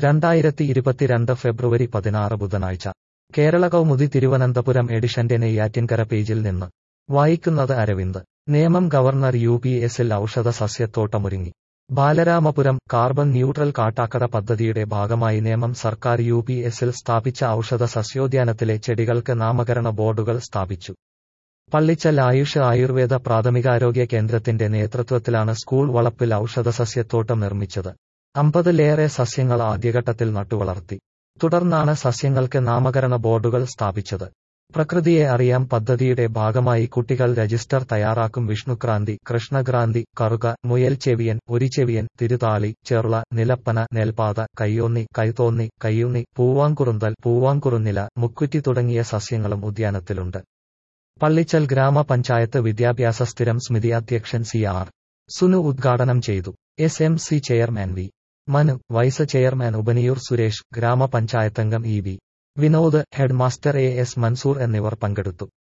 രണ്ടായിരത്തി ഇരുപത്തിരണ്ട് ഫെബ്രുവരി പതിനാറ് ബുധനാഴ്ച കേരള കൗമുദി തിരുവനന്തപുരം എഡിഷന്റെ നെയ്യാറ്റിൻകര പേജിൽ നിന്ന് വായിക്കുന്നത് അരവിന്ദ് നിയമം ഗവർണർ യു പി എസിൽ ഔഷധ സസ്യത്തോട്ടമൊരുങ്ങി ബാലരാമപുരം കാർബൺ ന്യൂട്രൽ കാട്ടാക്കട പദ്ധതിയുടെ ഭാഗമായി നിയമം സർക്കാർ യു പി എസിൽ സ്ഥാപിച്ച ഔഷധ സസ്യോദ്യാനത്തിലെ ചെടികൾക്ക് നാമകരണ ബോർഡുകൾ സ്ഥാപിച്ചു പള്ളിച്ചൽ ആയുഷ് ആയുർവേദ പ്രാഥമികാരോഗ്യ കേന്ദ്രത്തിന്റെ നേതൃത്വത്തിലാണ് സ്കൂൾ വളപ്പിൽ ഔഷധസസ്യത്തോട്ടം നിർമ്മിച്ചത് അമ്പതിലേറെ സസ്യങ്ങൾ ആദ്യഘട്ടത്തിൽ നട്ടുവളർത്തി തുടർന്നാണ് സസ്യങ്ങൾക്ക് നാമകരണ ബോർഡുകൾ സ്ഥാപിച്ചത് പ്രകൃതിയെ അറിയാം പദ്ധതിയുടെ ഭാഗമായി കുട്ടികൾ രജിസ്റ്റർ തയ്യാറാക്കും വിഷ്ണുക്രാന്തി കൃഷ്ണക്രാന്തി കറുക മുയൽചെവിയൻ ഒരിച്ചെവിയൻ തിരുതാളി ചെറുള നിലപ്പന നെൽപാത കയ്യോന്നി കൈതോന്നി കയ്യുന്നി പൂവാങ്കുറുന്തൽ പൂവാങ്കുറുന്നില മുക്കുറ്റി തുടങ്ങിയ സസ്യങ്ങളും ഉദ്യാനത്തിലുണ്ട് പള്ളിച്ചൽ ഗ്രാമപഞ്ചായത്ത് വിദ്യാഭ്യാസ സ്ഥിരം സമിതി അധ്യക്ഷൻ സി ആർ സുനു ഉദ്ഘാടനം ചെയ്തു S M C chairman V Manu vice chairman Upaniyoor Suresh ഗ്രാമപഞ്ചായത്തംഗം E V Vinod head master A S Mansoor എന്നിവർ പങ്കെടുത്തു